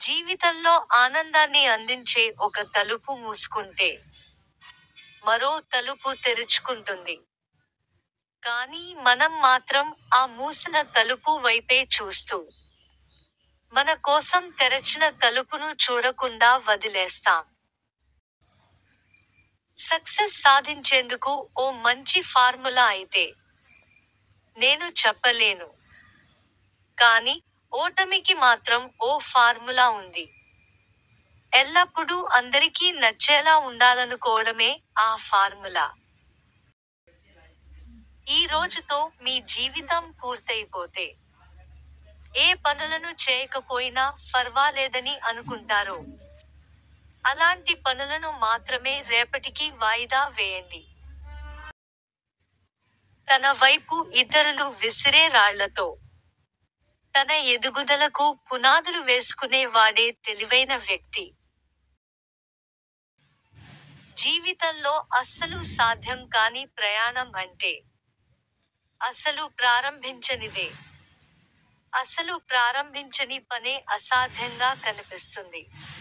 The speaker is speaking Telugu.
జీవితంలో ఆనందాన్ని అందించే ఒక తలుపు మూసుకుంటే మరో తలుపు తెరుచుకుంటుంది కానీ మనం మాత్రం ఆ మూసిన తలుపు వైపే చూస్తూ మన కోసం తెరచిన తలుపును చూడకుండా వదిలేస్తాం సక్సెస్ సాధించేందుకు ఓ మంచి ఫార్ములా అయితే నేను చెప్పలేను కానీ ఓటమికి మాత్రం ఓ ఫార్ములా ఉంది ఎల్లప్పుడూ అందరికీ నచ్చేలా ఉండాలనుకోవడమే ఆ ఫార్ములా ఈ రోజుతో మీ జీవితం పూర్తయిపోతే ఏ పనులను చేయకపోయినా ఫర్వాలేదని అనుకుంటారో అలాంటి పనులను మాత్రమే రేపటికి వాయిదా వేయండి తన వైపు ఇతరులు విసిరే రాళ్లతో తన ఎదుగుదలకు పునాదులు వేసుకునే వాడే తెలివైన వ్యక్తి జీవితంలో అస్సలు సాధ్యం కాని ప్రయాణం అంటే అసలు ప్రారంభించనిదే అసలు ప్రారంభించని పనే అసాధ్యంగా కనిపిస్తుంది